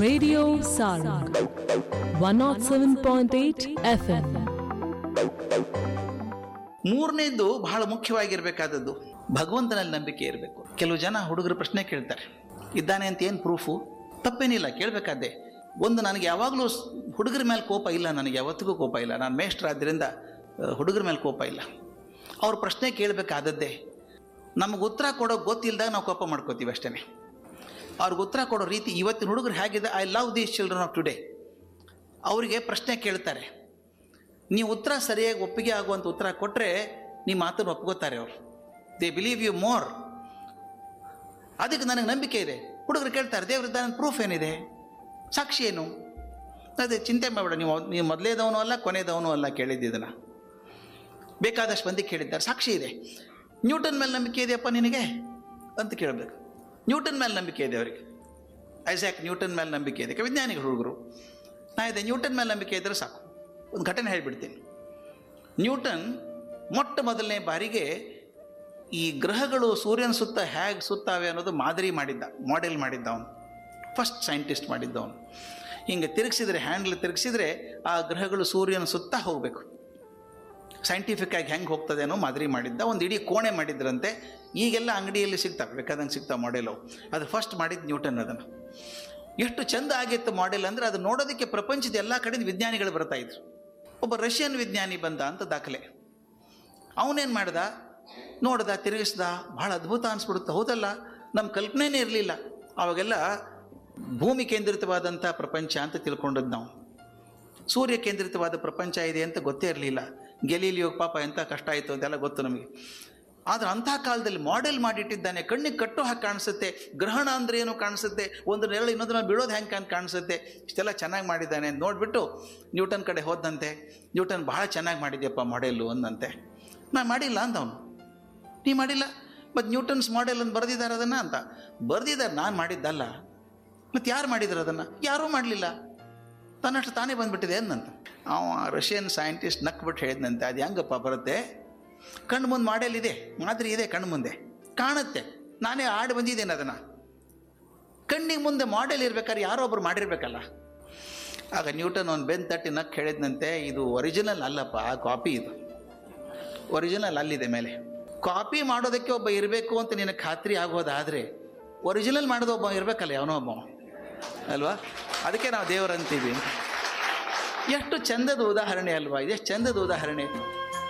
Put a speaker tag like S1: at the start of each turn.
S1: Radio Sarang 107.8 FM.
S2: ಮೂರನೇದು ಬಹಳ ಮುಖ್ಯವಾಗಿರ್ಬೇಕಾದದ್ದು ಭಗವಂತನಲ್ಲಿ ನಂಬಿಕೆ ಇರಬೇಕು ಕೆಲವು ಜನ ಹುಡುಗರು ಪ್ರಶ್ನೆ ಕೇಳ್ತಾರೆ ಇದ್ದಾನೆ ಅಂತ ಏನು ಪ್ರೂಫು ತಪ್ಪೇನಿಲ್ಲ ಕೇಳಬೇಕಾದ್ದೆ ಒಂದು ನನಗೆ ಯಾವಾಗಲೂ ಸ್- ಹುಡುಗರ ಮೇಲೆ ಕೋಪ ಇಲ್ಲ ನನಗೆ ಯಾವತ್ತಿಗೂ ಕೋಪ ಇಲ್ಲ ನಾನು ಮೇಷ್ಟ್ರ ಆದ್ದರಿಂದ ಹುಡುಗರ ಮೇಲೆ ಕೋಪ ಇಲ್ಲ ಅವ್ರ ಪ್ರಶ್ನೆ ಕೇಳಬೇಕಾದದ್ದೇ ನಮಗೆ ಉತ್ತರ ಕೊಡೋ ಗೊತ್ತಿಲ್ಲದಾಗ ನಾವು ಕೋಪ ಮಾಡ್ಕೋತೀವಿ ಅಷ್ಟೇ ಅವ್ರಿಗೆ ಉತ್ತರ ಕೊಡೋ ರೀತಿ ಇವತ್ತಿನ ಹುಡುಗರು ಹೇಗಿದೆ I love these children of today ಅವರಿಗೆ ಪ್ರಶ್ನೆ ಕೇಳ್ತಾರೆ ನೀವು ಉತ್ತರ ಸರಿಯಾಗಿ ಒಪ್ಪಿಗೆ ಆಗುವಂಥ ಉತ್ತರ ಕೊಟ್ಟರೆ ನಿಮ್ಮ ಮಾತನ್ನು ಒಪ್ಕೋತಾರೆ ಅವರು ದೇ ಬಿಲೀವ್ ಯು ಮೋರ್ ಅದಕ್ಕೆ ನನಗೆ ನಂಬಿಕೆ ಇದೆ ಹುಡುಗರು ಕೇಳ್ತಾರೆ ದೇವರಿದ್ದ ಪ್ರೂಫ್ ಏನಿದೆ ಸಾಕ್ಷಿ ಏನು ಅದೇ ಚಿಂತೆ ಮಾಡಬೇಡ ನೀವು ನೀವು ಮೊದಲೇದವನು ಅಲ್ಲ ಕೊನೆಯದವನು ಅಲ್ಲ ಕೇಳಿದ್ದಿದ್ದನ್ನು ಬೇಕಾದಷ್ಟು ಮಂದಿ ಕೇಳಿದ್ದಾರೆ ಸಾಕ್ಷಿ ಇದೆ ನ್ಯೂಟನ್ ಮೇಲೆ ನಂಬಿಕೆ ಇದೆಯಪ್ಪ ನಿನಗೆ ಅಂತ ಕೇಳಬೇಕು ನ್ಯೂಟನ್ ಮೇಲೆ ನಂಬಿಕೆ ಇದೆ ಅವರಿಗೆ ಐಸಾಕ್ ನ್ಯೂಟನ್ ಮೇಲೆ ನಂಬಿಕೆ ಇದೆ ವಿಜ್ಞಾನಿಗಳು ಹುಡುಗರು ನಾ ಇದೆ ನ್ಯೂಟನ್ ಮೇಲೆ ನಂಬಿಕೆ ಇದ್ದರೆ ಸಾಕು ಒಂದು ಘಟನೆ ಹೇಳಿಬಿಡ್ತೀನಿ ನ್ಯೂಟನ್ ಮೊಟ್ಟ ಮೊದಲನೇ ಬಾರಿಗೆ ಈ ಗ್ರಹಗಳು ಸೂರ್ಯನ ಸುತ್ತ ಹೇಗೆ ಸುತ್ತಾವೆ ಅನ್ನೋದು ಮಾದರಿ ಮಾಡಿದ್ದ ಮಾಡೆಲ್ ಮಾಡಿದ್ದ ಅವನು ಫಸ್ಟ್ ಸೈಂಟಿಸ್ಟ್ ಮಾಡಿದ್ದ ಅವನು ಹಿಂಗೆ ತಿರುಗಿಸಿದ್ರೆ ಹ್ಯಾಂಡ್ಲ್ ತಿರುಗಿಸಿದ್ರೆ ಆ ಗ್ರಹಗಳು ಸೂರ್ಯನ ಸುತ್ತ ಹೋಗಬೇಕು ಸೈಂಟಿಫಿಕ್ ಆಗಿ ಹೆಂಗೆ ಹೋಗ್ತದೆ ಅನ್ನೋ ಮಾದರಿ ಮಾಡಿದ್ದ ಒಂದು ಇಡೀ ಕೋಣೆ ಮಾಡಿದ್ರಂತೆ ಈಗೆಲ್ಲ ಅಂಗಡಿಯಲ್ಲಿ ಸಿಗ್ತವೆ ಬೇಕಾದಂಗೆ ಸಿಗ್ತಾವೆ ಮಾಡೆಲು ಅದು ಫಸ್ಟ್ ಮಾಡಿದ್ದು ನ್ಯೂಟನ್ ಅದನ್ನು ಎಷ್ಟು ಚಂದ ಆಗಿತ್ತು ಮಾಡೆಲ್ ಅಂದರೆ ಅದು ನೋಡೋದಕ್ಕೆ ಪ್ರಪಂಚದ ಎಲ್ಲ ಕಡೆಯಿಂದ ವಿಜ್ಞಾನಿಗಳು ಬರ್ತಾ ಇದ್ರು ಒಬ್ಬ ರಷ್ಯನ್ ವಿಜ್ಞಾನಿ ಬಂದ ಅಂತ ದಾಖಲೆ ಅವನೇನು ಮಾಡ್ದ ನೋಡ್ದ ತಿರುಗಿಸ್ದ ಭಾಳ ಅದ್ಭುತ ಅನಿಸ್ಬಿಡುತ್ತೆ ಹೌದಲ್ಲ ನಮ್ಮ ಕಲ್ಪನೆನೇ ಇರಲಿಲ್ಲ ಅವಾಗೆಲ್ಲ ಭೂಮಿ ಕೇಂದ್ರಿತವಾದಂಥ ಪ್ರಪಂಚ ಅಂತ ತಿಳ್ಕೊಂಡದ್ದು ನಾವು ಸೂರ್ಯ ಕೇಂದ್ರಿತವಾದ ಪ್ರಪಂಚ ಇದೆ ಅಂತ ಗೊತ್ತೇ ಇರಲಿಲ್ಲ ಗೆಲೀಲಿಯೋ ಪಾಪ ಎಂಥ ಕಷ್ಟ ಆಯಿತು ಅಂತೆಲ್ಲ ಗೊತ್ತು ನಮಗೆ ಆದರೆ ಅಂಥ ಕಾಲದಲ್ಲಿ ಮಾಡೆಲ್ ಮಾಡಿಟ್ಟಿದ್ದಾನೆ ಕಣ್ಣಿಗೆ ಕಟ್ಟು ಹಾಕಿ ಕಾಣಿಸುತ್ತೆ ಗ್ರಹಣ ಅಂದ್ರೆ ಏನು ಕಾಣಿಸುತ್ತೆ ಒಂದು ನೆರಳು ಇನ್ನೊಂದು ಮೇಲೆ ಬೀಳೋದು ಹೆಂಗೆ ಕಾಣ್ ಕಾಣಿಸುತ್ತೆ ಇಷ್ಟೆಲ್ಲ ಚೆನ್ನಾಗಿ ಮಾಡಿದ್ದಾನೆ ಅಂತ ನೋಡಿಬಿಟ್ಟು ನ್ಯೂಟನ್ ಕಡೆ ಹೋದಂತೆ ನ್ಯೂಟನ್ ಭಾಳ ಚೆನ್ನಾಗಿ ಮಾಡಿದ್ಯಪ್ಪ ಮಾಡೆಲ್ಲು ಅಂದಂತೆ ನಾ ಮಾಡಿಲ್ಲ ಅಂದವನು ನೀ ಮಾಡಿಲ್ಲ ಮತ್ತು ನ್ಯೂಟನ್ಸ್ ಮಾಡೆಲ್ ಅಂತ ಬರೆದಿದ್ದಾರೆ ಅದನ್ನು ಅಂತ ಬರೆದಿದ್ದಾರೆ ನಾನು ಮಾಡಿದ್ದಲ್ಲ ಮತ್ತು ಯಾರು ಮಾಡಿದ್ರು ಅದನ್ನು ಯಾರೂ ಮಾಡಲಿಲ್ಲ ತನ್ನಷ್ಟು ತಾನೇ ಬಂದ್ಬಿಟ್ಟಿದೆ ಅಂದಂತ ಅವ ರಷ್ಯನ್ ಸೈಂಟಿಸ್ಟ್ ನಕ್ಬಿಟ್ಟು ಹೇಳಿದ್ನಂತೆ ಅದು ಹೆಂಗಪ್ಪ ಬರುತ್ತೆ ಕಣ್ಣು ಮುಂದೆ ಮಾಡೆಲ್ ಇದೆ ಮಾದರಿ ಇದೆ ಕಣ್ಣು ಮುಂದೆ ಕಾಣುತ್ತೆ ನಾನೇ ಆಡಿ ಬಂದಿದ್ದೇನೆ ಅದನ್ನು ಕಣ್ಣಿಗೆ ಮುಂದೆ ಮಾಡೆಲ್ ಇರ್ಬೇಕಾದ್ರೆ ಯಾರೋ ಒಬ್ರು ಮಾಡಿರ್ಬೇಕಲ್ಲ ಆಗ ನ್ಯೂಟನ್ ಒಂದು ಬೆನ್ ತಟ್ಟಿ ನಕ್ ಹೇಳಿದ್ನಂತೆ ಇದು ಒರಿಜಿನಲ್ ಅಲ್ಲಪ್ಪ ಕಾಪಿ ಇದು ಒರಿಜಿನಲ್ ಅಲ್ಲಿದೆ ಮೇಲೆ ಕಾಪಿ ಮಾಡೋದಕ್ಕೆ ಒಬ್ಬ ಇರಬೇಕು ಅಂತ ನಿನಗೆ ಖಾತ್ರಿ ಆಗೋದಾದರೆ ಒರಿಜಿನಲ್ ಮಾಡೋದು ಒಬ್ಬ ಇರಬೇಕಲ್ಲ ಯಾವನೋ ಒಬ್ಬ ಅಲ್ವಾ ಅದಕ್ಕೆ ನಾವು ದೇವರಂತೀವಿ ಎಷ್ಟು ಚಂದದ ಉದಾಹರಣೆ ಅಲ್ವಾ ಇದು ಎಷ್ಟು ಚಂದದ ಉದಾಹರಣೆ